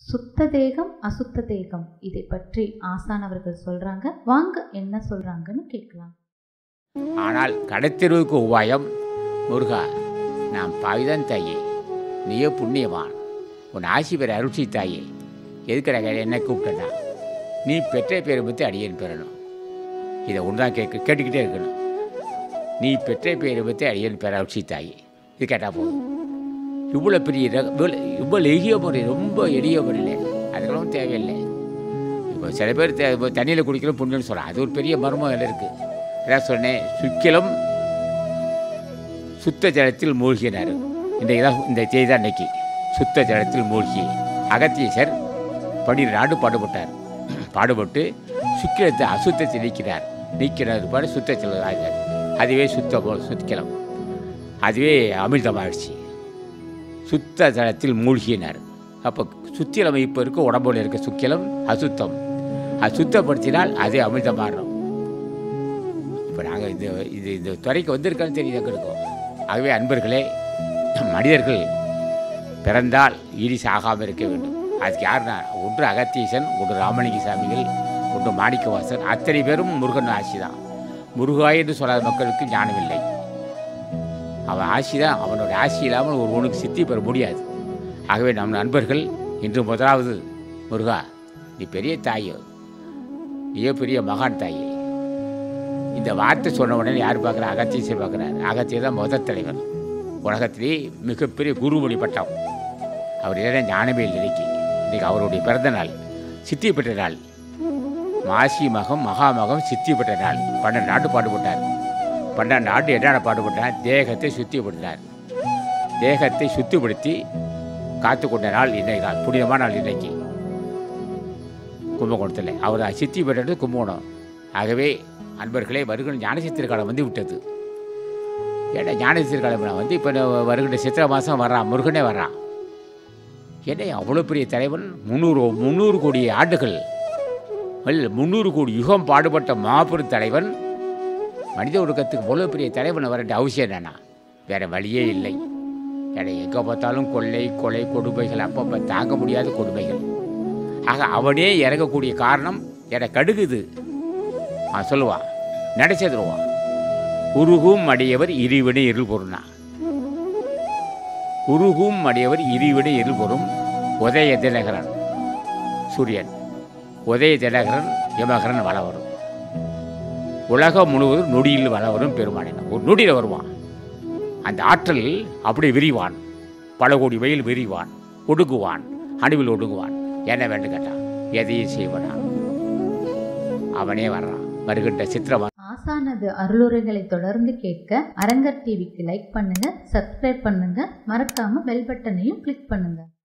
சுத்த தேகம் அசுத்த தேகம் இதை பற்றி ஆசான் அவர்கள் சொல்றாங்க வாங்க என்ன சொல்றாங்கன்னு கேட்கலாம் ஆனால் கடைத்தெருவுக்கு உபாயம் முருகா நான் பாவிதான் தாயே நீயோ புண்ணியவான் உன் ஆசி பெற அருட்சி தாயே எதுக்கடா என்ன கூப்பிட்டனா நீ பெற்ற பேரை பற்றி அடியேன் பெறணும் இதை ஒன்றுதான் கேட்க கேட்டுக்கிட்டே இருக்கணும் நீ பெற்ற பேரை பற்றி அடியேன் பெற அருட்சி தாயே இது கேட்டால் போதும் இவ்வளோ பெரிய ரக- இவ்வளோ இவ்வளோ எளிய முறை ரொம்ப எளிய முறையில் அதுக்கெல்லாம் தேவையில்லை இப்போ சில பேர் தே- இப்போ தண்ணியில் குடிக்கணும் புண்ணியம்னு சொல்கிறான் அது ஒரு பெரிய மர்மம் அதில் இருக்குது அதான் சொன்னேன் சுக்கிலம் சுத்த ஜலத்தில் மூழ்கினார் இன்றைக்கு தான் இந்த தேதி தான் இன்னைக்கு சுத்த ஜலத்தில் மூழ்கி அகத்தீசர் பன்னிரு ஆண்டு பாடுபட்டார் பாடுபட்டு சுக்கிலத்தை அசுத்தத்தை நீக்கினார் நீக்கிறது பாடு சுத்த ஜலம் ஆகிறார் அதுவே சுத்த சுத்திக்கலம் அதுவே அமிர்தமாகிடுச்சு சுத்த ஜலத்தில் மூழ்கினார் அப்போ சுத்திலம் இப்போ இருக்க உடம்புல இருக்க சுக்கிலம் அசுத்தம் அது சுத்தப்படுத்தினால் அதே அமிர்தமாகணும் இப்போ நாங்கள் இந்த இது இந்த துறைக்கு வந்திருக்கான்னு தெரியுது எங்களுக்கும் ஆகவே அன்பர்களே மனிதர்கள் பிறந்தால் ஈடி சாகாமல் இருக்க வேண்டும் அதுக்கு யாருன்னா ஒன்று அகத்தீசன் ஒன்று ராமலிங்க சாமிகள் ஒன்று மாணிக்கவாசன் அத்தனை பேரும் முருகன் ஆசி தான் முருகாய் என்று சொல்லாத மக்களுக்கு ஞானம் இல்லை அவன் ஆசி தான் அவனோட ஆசி இல்லாமல் ஒரு உனக்கு சித்தி பெற முடியாது ஆகவே நம் நண்பர்கள் இன்று முதலாவது முருகா நீ பெரிய தாயோ நீயோ பெரிய மகான் தாயே இந்த வார்த்தை சொன்ன உடனே யார் பார்க்குறா அகத்தியசர் பார்க்குறாரு அகத்தியர் தான் முதல் தலைவர் உலகத்திலே மிகப்பெரிய குருமணி பட்டம் அவர் இல்லைன்னா ஞானமே இல்லை இன்னைக்கு இன்னைக்கு அவருடைய பிறந்த நாள் சித்தி பெற்ற நாள் மாசி மகம் மகாமகம் சித்தி பெற்ற நாள் பன்னெண்டு ஆண்டு பாடுபட்டார் பன்னெண்டு ஆண்டு என்னென்ன பாடுபட்டார் தேகத்தை சுத்திப்படுத்தினார் தேகத்தை சுத்திப்படுத்தி காத்து கொண்ட நாள் இன்னைக்கு நாள் புனிதமான நாள் இன்னைக்கு கும்பகோணத்தில் அவர் சித்தி பெற்றது கும்பகோணம் ஆகவே அன்பர்களே வருகிற ஞானசித்திர காலம் வந்து விட்டது ஏன்னா ஞானசித்திர காலம் வந்து இப்போ வருகின்ற சித்திரை மாதம் வர்றான் முருகனே வர்றான் என்ன அவ்வளோ பெரிய தலைவன் முந்நூறு முந்நூறு கோடி ஆண்டுகள் அல்ல முந்நூறு கோடி யுகம் பாடுபட்ட மாபெரும் தலைவன் மனித ஒடுக்கத்துக்கு அவ்வளோ பெரிய தலைவன் வர வேண்டிய அவசியம் என்னன்னா வேற வழியே இல்லை ஏன்னா எங்கே பார்த்தாலும் கொள்ளை கொலை கொடுமைகள் அப்பப்போ தாங்க முடியாத கொடுமைகள் ஆக அவனே இறங்கக்கூடிய காரணம் என கடுகுது அவன் சொல்லுவான் நடைச்சதுருவான் உருகும் அடையவர் இருவினை இருள் பொருள்னா உருகும் அடையவர் இருவினை இருள் பொரும் உதய தினகரன் சூரியன் உதய தினகரன் யமகரன் வள வரும் உலகம் முழுவதும் நொடியில் வள வரும் பெருமானின் ஒரு நொடியில் வருவான் அந்த ஆற்றல் அப்படியே விரிவான் பல கோடி வெயில் விரிவான் ஒடுங்குவான் அணுவில் ஒடுங்குவான் என்ன வேண்டும் கேட்டான் எதையும் செய்வனான் அவனே வர்றான் வருகின்ற சித்திரமா ஆசானது அருளுரைகளை தொடர்ந்து கேட்க அரங்கர் டிவிக்கு லைக் பண்ணுங்க சப்ஸ்கிரைப் பண்ணுங்க மறக்காம பெல் பட்டனையும் கிளிக் பண்ணுங்க